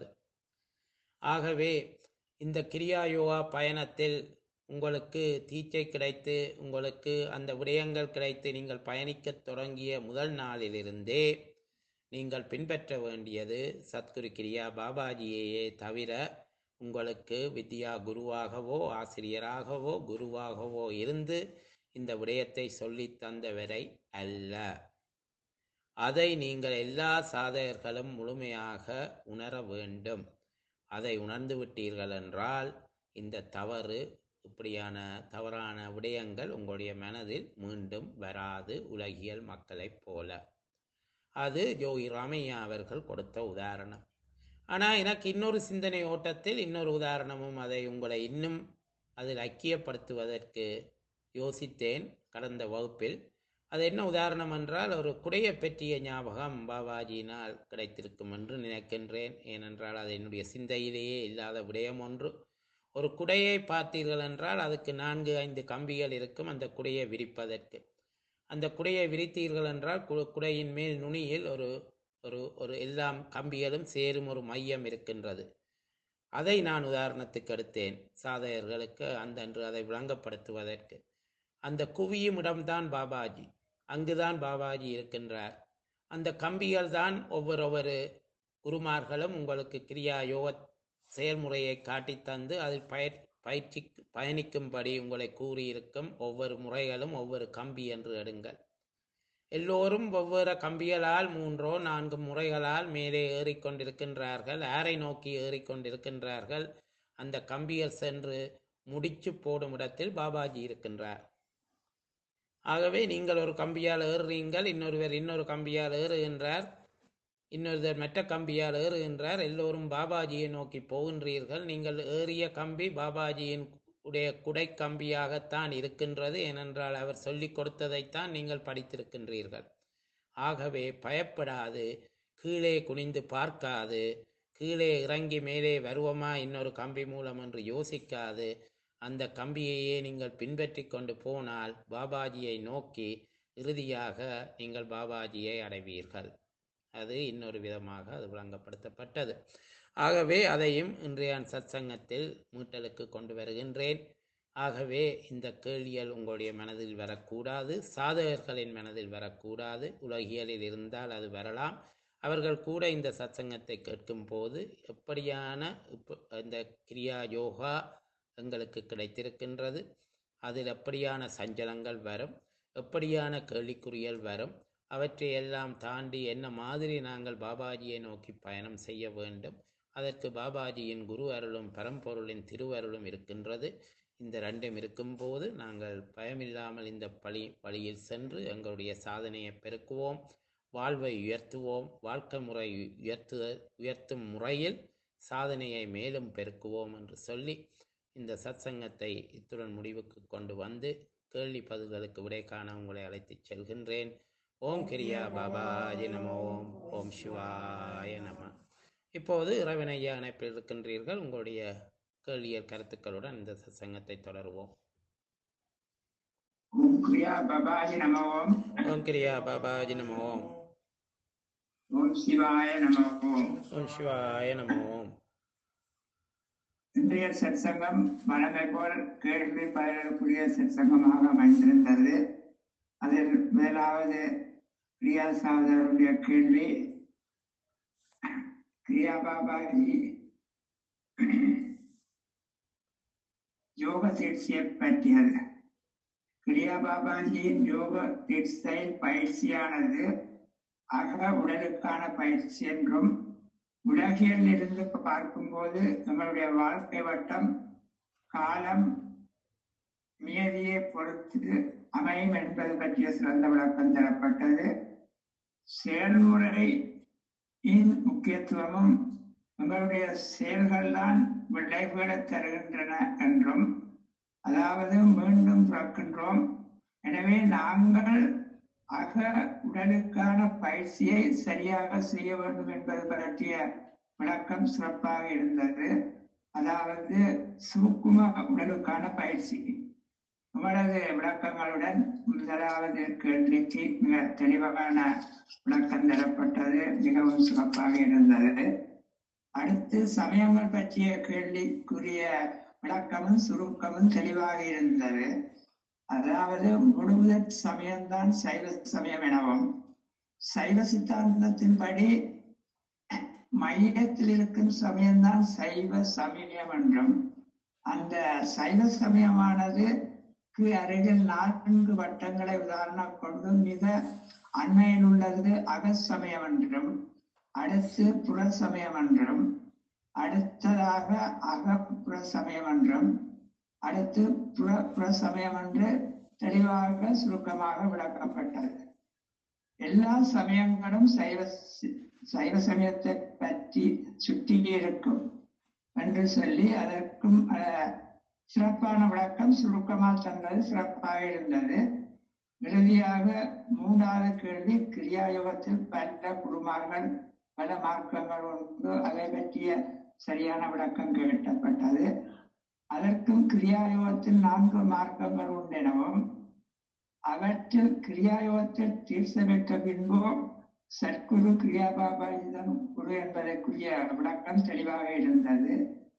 ஆகவே இந்த கிரியா யோகா பயணத்தில் உங்களுக்கு தீச்சை கிடைத்து உங்களுக்கு அந்த விடயங்கள் கிடைத்து நீங்கள் பயணிக்கத் தொடங்கிய முதல் நாளிலிருந்தே நீங்கள் பின்பற்ற வேண்டியது சத்குரு கிரியா பாபாஜியையே தவிர உங்களுக்கு வித்யா குருவாகவோ ஆசிரியராகவோ குருவாகவோ இருந்து இந்த விடயத்தை சொல்லித் தந்தவரை அல்ல அதை நீங்கள் எல்லா சாதகர்களும் முழுமையாக உணர வேண்டும் அதை உணர்ந்து விட்டீர்கள் என்றால் இந்த தவறு இப்படியான தவறான விடயங்கள் உங்களுடைய மனதில் மீண்டும் வராது உலகியல் மக்களைப் போல அது ஜோகி ராமையா அவர்கள் கொடுத்த உதாரணம் ஆனால் எனக்கு இன்னொரு சிந்தனை ஓட்டத்தில் இன்னொரு உதாரணமும் அதை உங்களை இன்னும் அதில் ஐக்கியப்படுத்துவதற்கு யோசித்தேன் கடந்த வகுப்பில் அது என்ன உதாரணம் என்றால் ஒரு குடையை பற்றிய ஞாபகம் பாபாஜியினால் கிடைத்திருக்கும் என்று நினைக்கின்றேன் ஏனென்றால் அது என்னுடைய சிந்தையிலேயே இல்லாத விடயம் ஒன்று ஒரு குடையை பார்த்தீர்கள் என்றால் அதுக்கு நான்கு ஐந்து கம்பிகள் இருக்கும் அந்த குடையை விரிப்பதற்கு அந்த குடையை விரித்தீர்கள் என்றால் கு- குடையின் மேல் நுனியில் ஒரு ஒரு ஒரு எல்லாம் கம்பிகளும் சேரும் ஒரு மையம் இருக்கின்றது அதை நான் உதாரணத்துக்கு எடுத்தேன் சாதகர்களுக்கு அந்தன்று அதை விளங்கப்படுத்துவதற்கு அந்த குவியும் இடம்தான் பாபாஜி அங்குதான் பாபாஜி இருக்கின்றார் அந்த கம்பிகள் தான் ஒவ்வொரு ஒவ்வொரு குருமார்களும் உங்களுக்கு கிரியா யோக செயல்முறையை காட்டித் தந்து அதில் பயிற் பயிற்சி பயணிக்கும்படி உங்களை கூறியிருக்கும் ஒவ்வொரு முறைகளும் ஒவ்வொரு கம்பி என்று எடுங்கள் எல்லோரும் ஒவ்வொரு கம்பிகளால் மூன்றோ நான்கு முறைகளால் மேலே ஏறிக்கொண்டிருக்கின்றார்கள் யாரை நோக்கி ஏறிக்கொண்டிருக்கின்றார்கள் அந்த கம்பிகள் சென்று முடிச்சு போடும் இடத்தில் பாபாஜி இருக்கின்றார் ஆகவே நீங்கள் ஒரு கம்பியால் ஏறுறீங்கள் இன்னொருவர் இன்னொரு கம்பியால் ஏறுகின்றார் இன்னொருவர் மற்ற கம்பியால் ஏறுகின்றார் எல்லோரும் பாபாஜியை நோக்கி போகின்றீர்கள் நீங்கள் ஏறிய கம்பி பாபாஜியின் உடைய குடை கம்பியாகத்தான் இருக்கின்றது ஏனென்றால் அவர் சொல்லிக் கொடுத்ததைத்தான் நீங்கள் படித்திருக்கின்றீர்கள் ஆகவே பயப்படாது கீழே குனிந்து பார்க்காது கீழே இறங்கி மேலே வருவோமா இன்னொரு கம்பி மூலம் என்று யோசிக்காது அந்த கம்பியையே நீங்கள் பின்பற்றி கொண்டு போனால் பாபாஜியை நோக்கி இறுதியாக நீங்கள் பாபாஜியை அடைவீர்கள் அது இன்னொரு விதமாக அது விளங்கப்படுத்தப்பட்டது ஆகவே அதையும் இன்றைய சத்சங்கத்தில் மீட்டலுக்கு கொண்டு வருகின்றேன் ஆகவே இந்த கேள்விகள் உங்களுடைய மனதில் வரக்கூடாது சாதகர்களின் மனதில் வரக்கூடாது உலகியலில் இருந்தால் அது வரலாம் அவர்கள் கூட இந்த சத்சங்கத்தை கேட்கும் போது எப்படியான இப்ப- இந்த கிரியா யோகா எங்களுக்கு கிடைத்திருக்கின்றது அதில் எப்படியான சஞ்சலங்கள் வரும் எப்படியான கேள்விக்குறிகள் வரும் அவற்றை எல்லாம் தாண்டி என்ன மாதிரி நாங்கள் பாபாஜியை நோக்கி பயணம் செய்ய வேண்டும் அதற்கு பாபாஜியின் குரு அருளும் பரம்பொருளின் திருவருளும் இருக்கின்றது இந்த ரெண்டும் இருக்கும்போது நாங்கள் பயமில்லாமல் இந்த பழி வழியில் சென்று எங்களுடைய சாதனையை பெருக்குவோம் வாழ்வை உயர்த்துவோம் வாழ்க்கை முறை உயர்த்து உயர்த்தும் முறையில் சாதனையை மேலும் பெருக்குவோம் என்று சொல்லி இந்த சத்சங்கத்தை இத்துடன் முடிவுக்கு கொண்டு வந்து கேள்வி பதில்களுக்கு விடை காண உங்களை அழைத்துச் செல்கின்றேன் ஓம் கிரியா பாபாஜி நம ஓம் ஓம் சிவாய நம இப்போது இறைவனையா இணைப்பில் இருக்கின்றீர்கள் உங்களுடைய கேள்வியல் கருத்துக்களுடன் இந்த சத்சங்கத்தை தொடருவோம் ஓம் கிரியா பபாஜி நம ஓம் ஓம் கிரியா பாபாஜி நம ஓம் ஓம் சிவாய நம ஓம் ஓம் சிவாய நம ஓம் இன்றைய சத்சங்கம் வழமை போல் கேள்வி பயிரக்கூடிய சத்சங்கமாக அமைந்திருந்தது அதில் முதலாவது பிரியா சாதருடைய கேள்வி கிரியா பாபாஜி யோக சிகிச்சையை பற்றியது கிரியா பாபாஜியின் யோக சிகிச்சை பயிற்சியானது அக உடலுக்கான பயிற்சி என்றும் உலகில் இருந்து பார்க்கும்போது நம்மளுடைய வாழ்க்கை வட்டம் காலம் நியதியை பொறுத்து அமையும் என்பது பற்றிய சிறந்த விளக்கம் தரப்பட்டது செயல்முறையின் முக்கியத்துவமும் உங்களுடைய செயல்கள்தான் விளைவுகளை தருகின்றன என்றும் அதாவது மீண்டும் பிறக்கின்றோம் எனவே நாங்கள் அக உடலுக்கான பயிற்சியை சரியாக செய்ய வேண்டும் என்பது பற்றிய விளக்கம் சிறப்பாக இருந்தது அதாவது சுக்கும உடலுக்கான பயிற்சி உங்களது விளக்கங்களுடன் முதலாவது கேள்விக்கு மிக தெளிவான விளக்கம் தரப்பட்டது மிகவும் சிறப்பாக இருந்தது அடுத்து சமயங்கள் பற்றிய கேள்விக்குரிய விளக்கமும் சுருக்கமும் தெளிவாக இருந்தது அதாவது முழுவதற் சமயம்தான் சைவ சமயம் எனவும் சைவ சித்தாந்தத்தின்படி மையத்தில் இருக்கும் சமயம்தான் சைவ சமயம் என்றும் அந்த சைவ சமயமானது அருகில் நான்கு வட்டங்களை உதாரணம் கொண்டு மிக அண்மையில் உள்ளது அகசமயம் என்றும் அடுத்து புற சமயம் என்றும் அடுத்ததாக அகப்புற சமயம் என்றும் அடுத்து புற புற சமயம் என்று தெளிவாக சுருக்கமாக விளக்கப்பட்டது எல்லா சமயங்களும் சைவ சைவ சமயத்தை பற்றி சுற்றி இருக்கும் என்று சொல்லி அதற்கும் சிறப்பான விளக்கம் சுருக்கமாக தந்தது சிறப்பாக இருந்தது இறுதியாக மூன்றாவது கேள்வி கிரியாயோகத்தில் பல குருமார்கள் பல மார்க்கங்கள் உண்டு அதை பற்றிய சரியான விளக்கம் கேட்டப்பட்டது அதற்கும் கிரியாயோகத்தில் நான்கு மார்க்கங்கள் உண்டெனவும் அவற்றில் கிரியாயோகத்தில் தீர்த்த பெற்ற பின்போ சற்குரு கிரியா பாபாஜிதான் குரு என்பதற்குரிய விளக்கம் தெளிவாக இருந்தது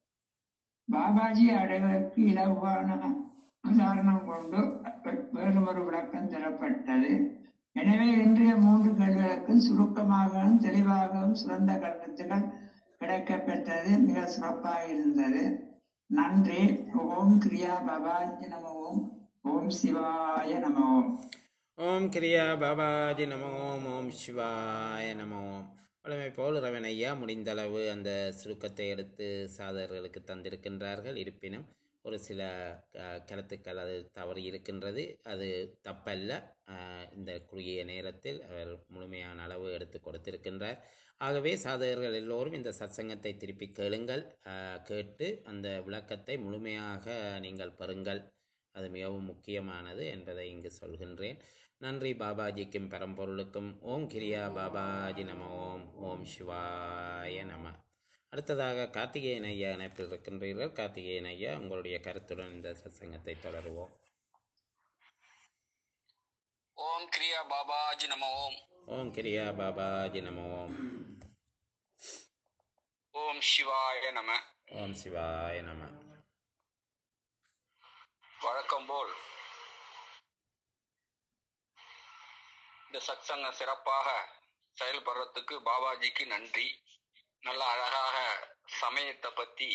பாபாஜி அடைவதற்கு இலவான உதாரணம் கொண்டு வேறு ஒரு விளக்கம் தரப்பட்டது எனவே இன்றைய மூன்று கேள்விகளுக்கும் சுருக்கமாகவும் தெளிவாகவும் சிறந்த கருத்துக்கள் கிடைக்கப்பெற்றது மிக சிறப்பாக இருந்தது நன்றி ஓம் கிரியா பாபாஜி நம ஓம் ஓம் சிவாய நம ஓம் ஓம் கிரியா பாபாஜி நம ஓம் ஓம் சிவாய நம ஓம் வழமை போல் ரவன் ஐயா முடிந்தளவு அந்த சுருக்கத்தை எடுத்து சாதகர்களுக்கு தந்திருக்கின்றார்கள் இருப்பினும் ஒரு சில அஹ், கருத்துக்கள் அது தவறு இருக்கின்றது அது தப்பல்ல அஹ், இந்த குறுகிய நேரத்தில் அவர் முழுமையான அளவு எடுத்து கொடுத்திருக்கின்றார் ஆகவே சாதகர்கள் எல்லோரும் இந்த சத்சங்கத்தை திருப்பி கேளுங்கள் அஹ், கேட்டு அந்த விளக்கத்தை முழுமையாக நீங்கள் பெறுங்கள் அது மிகவும் முக்கியமானது என்பதை இங்கு சொல்கின்றேன் நன்றி பாபாஜிக்கும் பரம்பொருளுக்கும் ஓம் கிரியா பாபாஜி நம ஓம் ஓம் சிவாய நம அடுத்ததாக கார்த்திகேயன் ஐயா இணைப்பில் இருக்கின்றீர்கள் கார்த்திகேயன் ஐயா உங்களுடைய கருத்துடன் இந்த சத்சங்கத்தை தொடருவோம் ஓம் கிரியா பாபாஜி நம ஓம் ஓம் கிரியா பாபாஜி நம ஓம் ஓம் சிவாய நம ஓம் சிவாய நம வழக்கம் போல் இந்த சத்சங்கம் சிறப்பாக செயல்படுறதுக்கு பாபாஜிக்கு நன்றி நல்ல அழகாக சமயத்தை பத்தி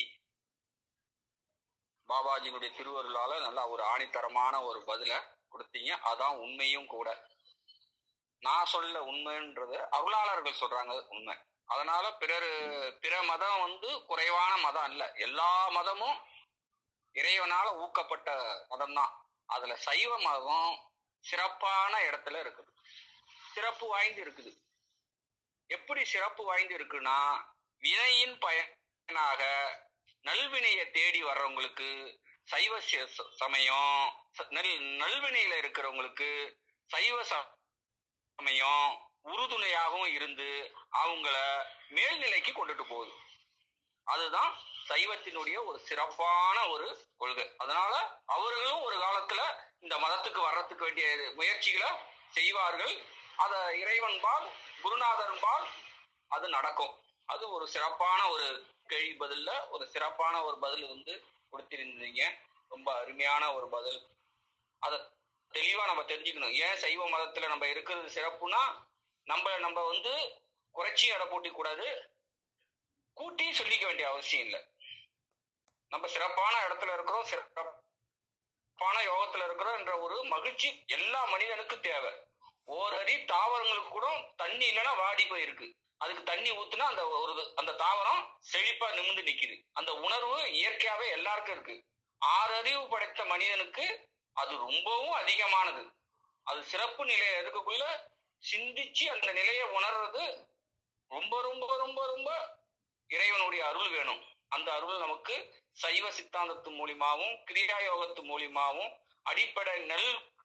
பாபாஜியினுடைய திருவருளால நல்லா ஒரு ஆணித்தரமான ஒரு பதில கொடுத்தீங்க அதான் உண்மையும் கூட நான் சொல்ல உண்மைன்றது அருளாளர்கள் சொல்றாங்க அது உண்மை அதனால பிறர் பிற மதம் வந்து குறைவான மதம் அல்ல எல்லா மதமும் இறைவனால ஊக்கப்பட்ட மதம் தான் அதுல சைவ மதம் சிறப்பான இடத்துல இருக்குது சிறப்பு வாய்ந்து இருக்குது எப்படி சிறப்பு வாய்ந்து இருக்குன்னா வினையின் பயனாக நல்வினையை தேடி வர்றவங்களுக்கு சைவ ச- ச- சமயம் ச- நல் நல்வினையில இருக்கிறவங்களுக்கு சைவ ச- சமயம் உறுதுணையாகவும் இருந்து அவங்கள மேல்நிலைக்கு கொண்டுட்டு போகுது அதுதான் சைவத்தினுடைய ஒரு சிறப்பான ஒரு கொள்கை அதனால அவர்களும் ஒரு காலத்துல இந்த மதத்துக்கு வர்றதுக்கு வேண்டிய முயற்சிகளை செய்வார்கள் அத இறைவன்பால் குருநாதன்பால் அது நடக்கும் அது ஒரு சிறப்பான ஒரு கேள்வி பதில்ல ஒரு சிறப்பான ஒரு பதில் வந்து கொடுத்திருந்தீங்க ரொம்ப அருமையான ஒரு பதில் அத தெளிவா நம்ம தெரிஞ்சுக்கணும் ஏன் சைவ மதத்துல நம்ம இருக்கிறது சிறப்புனா நம்ம நம்ம வந்து குறைச்சி எடை போட்டி கூடாது கூட்டி சொல்லிக்க வேண்டிய அவசியம் இல்லை நம்ம சிறப்பான இடத்துல இருக்கிறோம் சிறப்பான யோகத்துல இருக்கிறோம் என்ற ஒரு மகிழ்ச்சி எல்லா மனிதனுக்கும் தேவை ஓரடி தாவரங்களுக்கு கூட தண்ணி இல்லைன்னா வாடி போயிருக்கு அதுக்கு தண்ணி ஊத்துனா அந்த ஒரு அந்த தாவரம் செழிப்பா நிமிர்ந்து நிக்குது அந்த உணர்வு இயற்கையாவே எல்லாருக்கும் இருக்கு ஆறு அறிவு படைத்த மனிதனுக்கு அது ரொம்பவும் அதிகமானது அது சிறப்பு நிலையில இருக்கக்குள்ள சிந்திச்சு அந்த நிலையை உணர்றது ரொம்ப ரொம்ப ரொம்ப ரொம்ப இறைவனுடைய அருள் வேணும் அந்த அருள் நமக்கு சைவ சித்தாந்தத்து மூலியமாவும் கிரியா யோகத்து மூலியமாவும் அடிப்படை நல்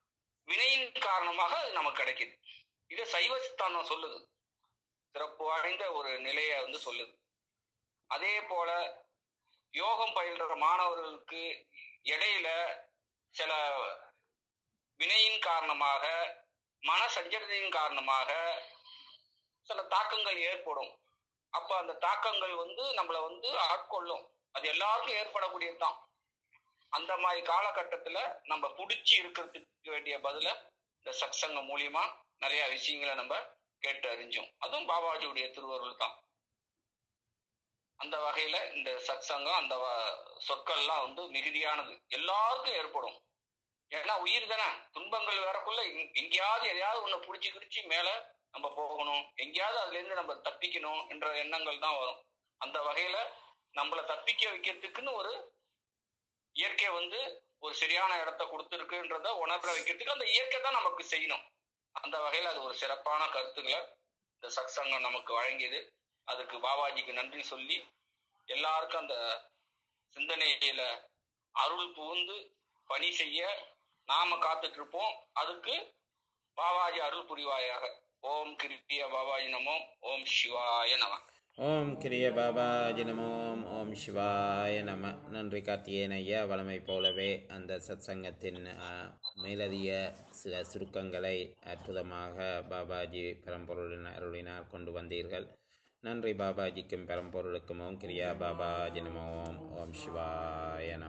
வினையின் காரணமாக அது நமக்கு கிடைக்குது இதை சைவ சித்தாந்தம் சொல்லுது சிறப்பு வாய்ந்த ஒரு நிலையை வந்து சொல்லுது அதே போல யோகம் பயில்ற மாணவர்களுக்கு இடையில சில வினையின் காரணமாக மன சஞ்சலத்தின் காரணமாக சில தாக்கங்கள் ஏற்படும் அப்ப அந்த தாக்கங்கள் வந்து நம்மளை வந்து ஆட்கொள்ளும் அது எல்லாருக்கும் ஏற்படக்கூடியதுதான் அந்த மாதிரி காலகட்டத்துல நம்ம புடிச்சு இருக்கிறதுக்கு வேண்டிய பதில இந்த சத்சங்கம் மூலியமா நிறைய விஷயங்களை நம்ம கேட்டு அறிஞ்சோம் அதுவும் பாபாஜியுடைய திருவருள் தான் அந்த வகையில இந்த சத்சங்கம் அந்த வ- சொற்கள்லாம் வந்து மிகுதியானது எல்லாருக்கும் ஏற்படும் ஏன்னா உயிர் தானே துன்பங்கள் வரக்குள்ள எங்க- எங்கேயாவது எதையாவது ஒண்ணு புடிச்சு கிடிச்சு மேல நம்ம போகணும் எங்கேயாவது அதுல இருந்து நம்ம தப்பிக்கணும் என்ற எண்ணங்கள் தான் வரும் அந்த வகையில நம்மள தப்பிக்க வைக்கிறதுக்குன்னு ஒரு இயற்கை வந்து ஒரு சரியான இடத்த கொடுத்துருக்குன்றத உணர வைக்கிறதுக்கு அந்த இயற்கை தான் நமக்கு செய்யணும் அந்த வகையில அது ஒரு சிறப்பான கருத்துக்களை இந்த சத்சங்கம் நமக்கு வழங்கியது அதுக்கு பாபாஜிக்கு நன்றி சொல்லி எல்லாருக்கும் அந்த சிந்தனையில அருள் புகுந்து பணி செய்ய நாம காத்துட்டு இருப்போம் அதுக்கு பாபாஜி அருள் புரிவாயாக ஓம் கிருப்பிய பாபாஜி நமோ ஓம் சிவாய நம ஓம் கிரிய பாபாஜி நமோம் ஓம் சிவாய நம நன்றி கார்த்திகேயன் ஐயா வளமை போலவே அந்த சத்சங்கத்தின் அஹ், மேலதிக சில சுருக்கங்களை அற்புதமாக பாபாஜி பரம்பொருளின் அருளினால் கொண்டு வந்தீர்கள் நன்றி பாபாஜிக்கும் பரம்பொருளுக்கும் ஓம் கிரியா பாபாஜி நமோம் ஓம் சிவாய நம